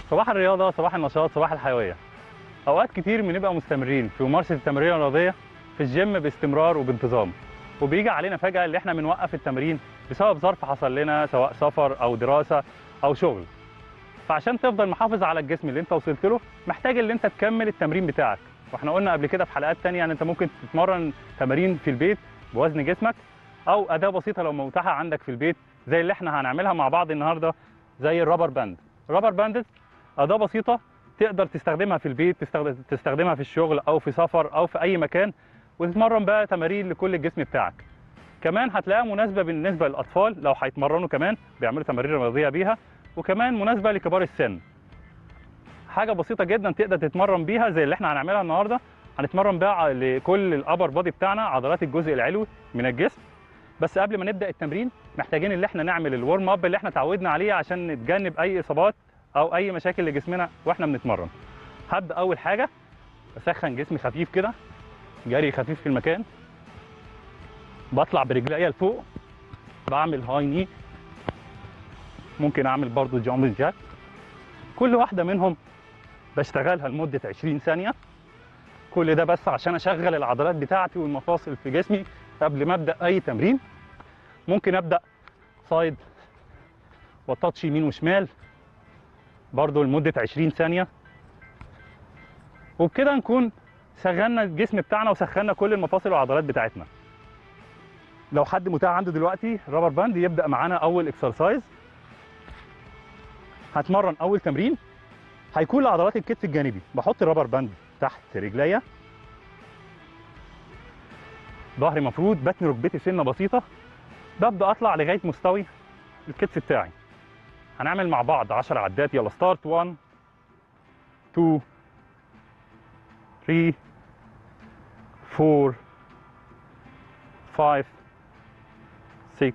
صباح الرياضة صباح النشاط صباح الحيوية أوقات كتير بنبقى مستمرين في ممارسة التمرين الرياضية في الجيم باستمرار وبانتظام وبيجي علينا فجأة اللي احنا بنوقف التمرين بسبب ظرف حصل لنا سواء سفر أو دراسة أو شغل فعشان تفضل محافظ على الجسم اللي انت وصلت له محتاج اللي انت تكمل التمرين بتاعك واحنا قلنا قبل كده في حلقات تانية ان انت ممكن تتمرن تمارين في البيت بوزن جسمك او اداة بسيطة لو متاحة عندك في البيت زي اللي احنا هنعملها مع بعض النهاردة زي الرابر باند الرابر باند اداة بسيطة تقدر تستخدمها في البيت تستخدم تستخدمها في الشغل او في سفر او في اي مكان وتتمرن بقى تمارين لكل الجسم بتاعك كمان هتلاقيها مناسبة بالنسبة للأطفال لو هيتمرنوا كمان بيعملوا تمارين رياضية بيها وكمان مناسبة لكبار السن حاجة بسيطة جدا تقدر تتمرن بيها زي اللي احنا هنعملها النهاردة هنتمرن بقى لكل الأبر بودي بتاعنا عضلات الجزء العلوي من الجسم بس قبل ما نبدأ التمرين محتاجين اللي احنا نعمل الورم اب اللي احنا اتعودنا عليه عشان نتجنب أي إصابات أو أي مشاكل لجسمنا واحنا بنتمرن هبدأ أول حاجة بسخن جسمي خفيف كده جري خفيف في المكان بطلع برجليا لفوق بعمل هاي ني ممكن اعمل برضو جامب جاك كل واحده منهم بشتغلها لمده 20 ثانيه كل ده بس عشان اشغل العضلات بتاعتي والمفاصل في جسمي قبل ما ابدا اي تمرين ممكن ابدا سايد وتاتش يمين وشمال برضو لمده 20 ثانيه وبكده نكون شغلنا الجسم بتاعنا وسخنا كل المفاصل والعضلات بتاعتنا لو حد متاح عنده دلوقتي رابر باند يبدا معانا اول اكسرسايز هتمرن اول تمرين هيكون لعضلات الكتف الجانبي بحط الرابر باند تحت رجليا ظهري مفرود بتني ركبتي سنه بسيطه ببدا اطلع لغايه مستوي الكتف بتاعي هنعمل مع بعض 10 عدات يلا ستارت 1 2 3 4 5 6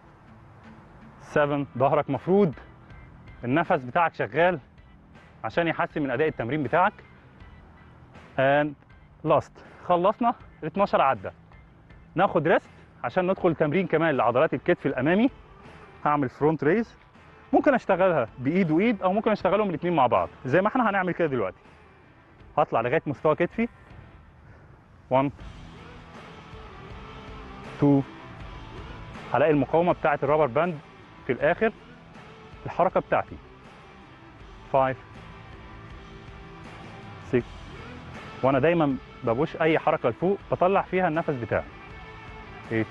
7 ظهرك مفرود النفس بتاعك شغال عشان يحسن من اداء التمرين بتاعك and last خلصنا ال 12 عده ناخد ريست عشان ندخل تمرين كمان لعضلات الكتف الامامي هعمل فرونت ريز ممكن اشتغلها بايد وايد او ممكن اشتغلهم الاثنين مع بعض زي ما احنا هنعمل كده دلوقتي هطلع لغايه مستوى كتفي 1 2 هلاقي المقاومه بتاعه الرابر باند في الاخر الحركه بتاعتي 5 6 وانا دايما ببوش اي حركه لفوق بطلع فيها النفس بتاعي 8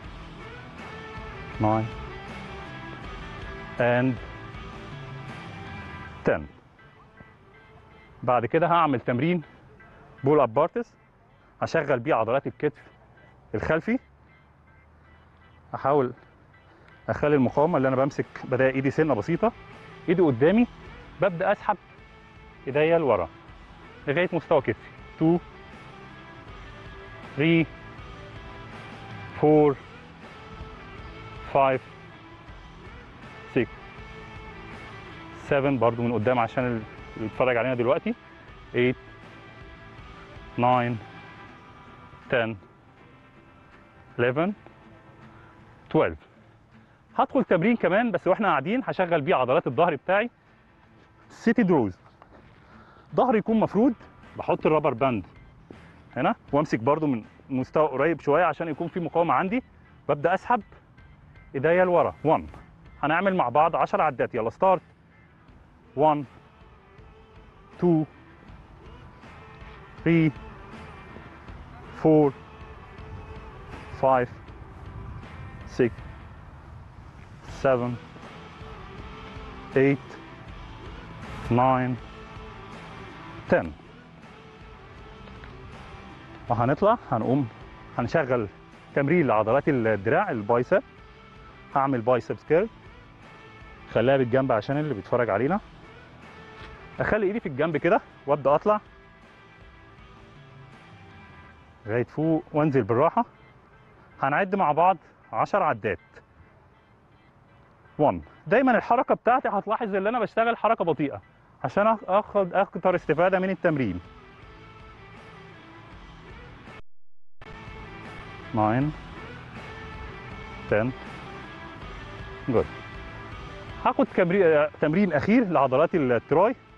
9 and 10 بعد كده هعمل تمرين بول اب بارتس هشغل بيه عضلات الكتف الخلفي احاول اخلي المقاومه اللي انا بمسك بدايه ايدي سنه بسيطه ايدي قدامي ببدا اسحب ايديا لورا لغايه مستوى كتفي 2 3 4 5 6 7 برضو من قدام عشان اللي بيتفرج علينا دلوقتي 8 9 10 11 12 هدخل تمرين كمان بس واحنا قاعدين هشغل بيه عضلات الظهر بتاعي سيتي دروز ظهري يكون مفرود بحط الرابر باند هنا وامسك برضو من مستوى قريب شويه عشان يكون في مقاومه عندي ببدا اسحب ايديا لورا 1 هنعمل مع بعض 10 عدات يلا ستارت 1 2 3 4 5 6 7 8 9 10 وهنطلع هنقوم هنشغل تمرين لعضلات الدراع البايسب هعمل بايسبس كيرف خليها بالجنب عشان اللي بيتفرج علينا اخلي ايدي في الجنب كده وابدا اطلع لغايه فوق وانزل بالراحه هنعد مع بعض 10 عدات 1 دايما الحركه بتاعتي هتلاحظ ان انا بشتغل حركه بطيئه عشان اخد اكتر استفاده من التمرين 9 10 جود هاخد كمري- تمرين اخير لعضلات التراي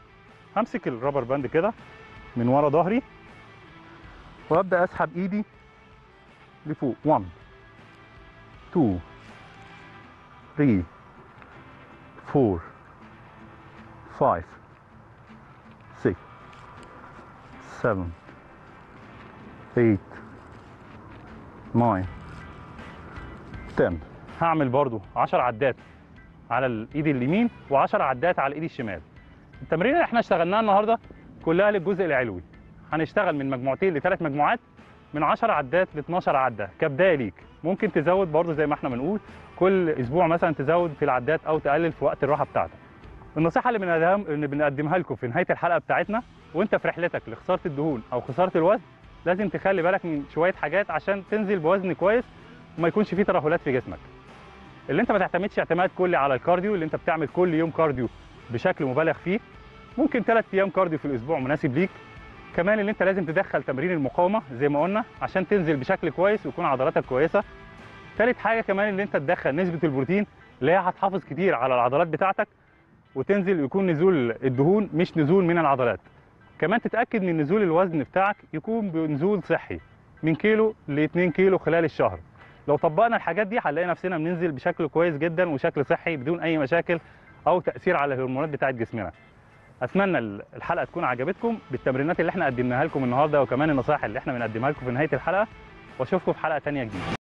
همسك الرابر باند كده من ورا ظهري وابدا اسحب ايدي لفوق 1 2 3 4 5 6 7 8 9 10 هعمل برضو 10 عدات على الايد اليمين و10 عدات على الايد الشمال التمرين اللي احنا اشتغلناها النهارده كلها للجزء العلوي هنشتغل من مجموعتين لثلاث مجموعات من 10 عدات ل 12 عده كبدايه ليك ممكن تزود برضو زي ما احنا بنقول كل اسبوع مثلا تزود في العدات او تقلل في وقت الراحه بتاعتك النصيحه اللي بنقدمها اللي بنقدمها لكم في نهايه الحلقه بتاعتنا وانت في رحلتك لخساره الدهون او خساره الوزن لازم تخلي بالك من شويه حاجات عشان تنزل بوزن كويس وما يكونش فيه ترهلات في جسمك اللي انت ما تعتمدش اعتماد كلي على الكارديو اللي انت بتعمل كل يوم كارديو بشكل مبالغ فيه ممكن ثلاث ايام كارديو في الاسبوع مناسب ليك كمان اللي انت لازم تدخل تمرين المقاومه زي ما قلنا عشان تنزل بشكل كويس ويكون عضلاتك كويسه ثالث حاجه كمان اللي انت تدخل نسبه البروتين اللي هي هتحافظ كتير على العضلات بتاعتك وتنزل يكون نزول الدهون مش نزول من العضلات كمان تتاكد من نزول الوزن بتاعك يكون بنزول صحي من كيلو ل 2 كيلو خلال الشهر لو طبقنا الحاجات دي هنلاقي نفسنا بننزل بشكل كويس جدا وشكل صحي بدون اي مشاكل او تاثير على الهرمونات بتاعه جسمنا اتمنى الحلقه تكون عجبتكم بالتمرينات اللي احنا قدمناها لكم النهارده وكمان النصائح اللي احنا بنقدمها لكم في نهايه الحلقه واشوفكم في حلقه ثانيه جديده